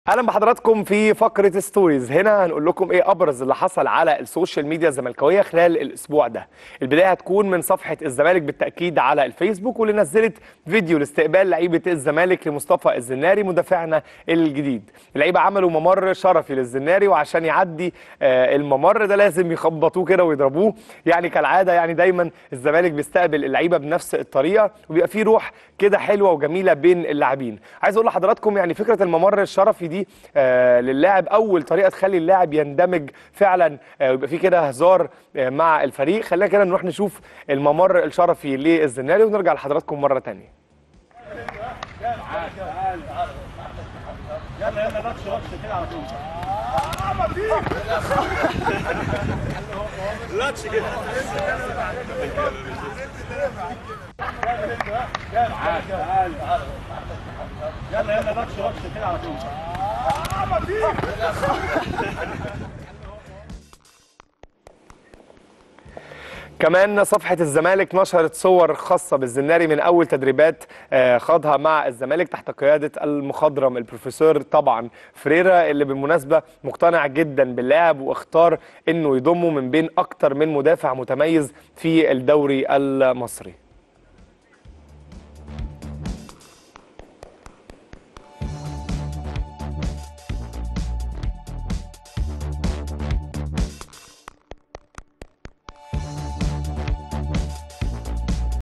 اهلا بحضراتكم في فقره ستوريز هنا هنقول لكم ايه ابرز اللي حصل على السوشيال ميديا الزملكاويه خلال الاسبوع ده البدايه هتكون من صفحه الزمالك بالتاكيد على الفيسبوك واللي نزلت فيديو لاستقبال لعيبه الزمالك لمصطفى الزناري مدافعنا الجديد اللعيبه عملوا ممر شرفي للزناري وعشان يعدي آه، الممر ده لازم يخبطوه كده ويضربوه يعني كالعاده يعني دايما الزمالك بيستقبل اللعيبه بنفس الطريقه وبيبقى في روح كده حلوه وجميله بين اللاعبين عايز اقول لحضراتكم يعني فكره الممر الشرفي دي آه للاعب اول طريقه تخلي اللاعب يندمج فعلا آه ويبقى في كده هزار آه مع الفريق خلينا كده نروح نشوف الممر الشرفي للزناري ونرجع لحضراتكم مره ثانيه يلا يلا بطش بطش كده على طول لاتش كده يلا يلا بطش بطش كده على طول كمان صفحة الزمالك نشرت صور خاصة بالزناري من أول تدريبات آه، خاضها مع الزمالك تحت قيادة المخضرم البروفيسور طبعا فريرا اللي بالمناسبة مقتنع جدا باللاعب واختار إنه يضمه من بين أكتر من مدافع متميز في الدوري المصري